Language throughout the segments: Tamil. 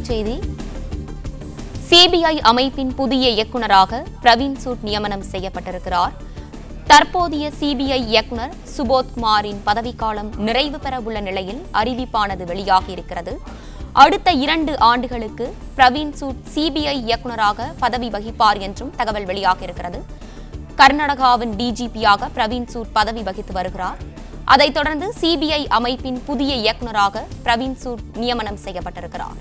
செய்தி சிபிஐ அமைப்பின் புதிய இயக்குநராக பிரவீன் சூட் நியமனம் செய்யப்பட்டிருக்கிறார் தற்போதைய சிபிஐ இயக்குனர் சுபோத் குமாரின் பதவிக்காலம் நிறைவு பெற உள்ள நிலையில் அறிவிப்பானது வெளியாகியிருக்கிறது அடுத்த இரண்டு ஆண்டுகளுக்கு பிரவீன் சூட் சிபிஐ இயக்குநராக பதவி வகிப்பார் என்றும் தகவல் வெளியாகியிருக்கிறது கர்நாடகாவின் டிஜிபியாக பிரவீன் சூட் பதவி வகித்து வருகிறார் அதைத் தொடர்ந்து சிபிஐ அமைப்பின் புதிய இயக்குநராக பிரவீன் சூட் நியமனம் செய்யப்பட்டிருக்கிறார்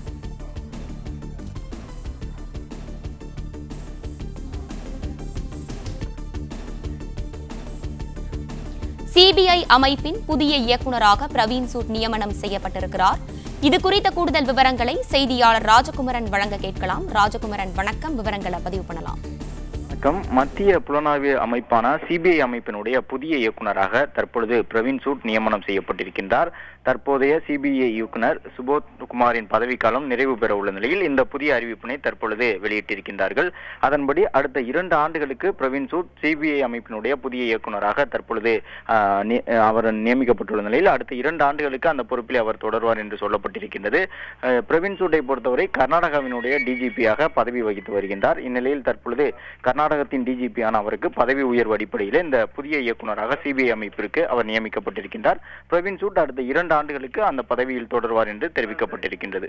சிபிஐ அமைப்பின் புதிய இயக்குநராக பிரவீன் சூட் நியமனம் செய்யப்பட்டிருக்கிறார் இது குறித்த கூடுதல் விவரங்களை செய்தியாளர் ராஜகுமரன் வழங்க கேட்கலாம் ராஜகுமரன் வணக்கம் விவரங்களை பதிவு பண்ணலாம் வணக்கம் மத்திய புலனாய்வு அமைப்பான சிபிஐ அமைப்பினுடைய புதிய இயக்குனராக தற்பொழுது பிரவீன் சூட் நியமனம் செய்யப்பட்டிருக்கின்றார் தற்போதைய சிபிஐ இயக்குனர் சுபோத் குமாரின் பதவிக்காலம் நிறைவு பெற உள்ள நிலையில் இந்த புதிய அறிவிப்பினை தற்பொழுது வெளியிட்டிருக்கின்றார்கள் அதன்படி அடுத்த இரண்டு ஆண்டுகளுக்கு பிரவீன் சூட் சிபிஐ அமைப்பினுடைய புதிய இயக்குனராக தற்பொழுது ஆஹ், நி- அவர் நியமிக்கப்பட்டுள்ள நிலையில் அடுத்த இரண்டு ஆண்டுகளுக்கு அந்த பொறுப்பில் அவர் தொடர்வார் என்று சொல்லப்பட்டிருக்கின்றது அஹ், பிரவீன் சூட்டை பொறுத்தவரை கர்நாடகாவினுடைய டிஜிபியாக பதவி வகித்து வருகின்றார் இந்நிலையில் தற்பொழுது கர்நாடகத்தின் டிஜிபியான அவருக்கு பதவி உயர்வு அடிப்படையில் இந்த புதிய இயக்குனராக சிபிஐ அமைப்பிற்கு அவர் நியமிக்கப்பட்டிருக்கின்றார் பிரவீன் சூட் அடுத்த இரண்டு ஆண்டுகளுக்கு அந்த பதவியில் தொடர்வார் என்று தெரிவிக்கப்பட்டிருக்கின்றது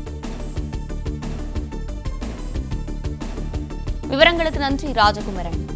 விவரங்களுக்கு நன்றி ராஜகுமரன்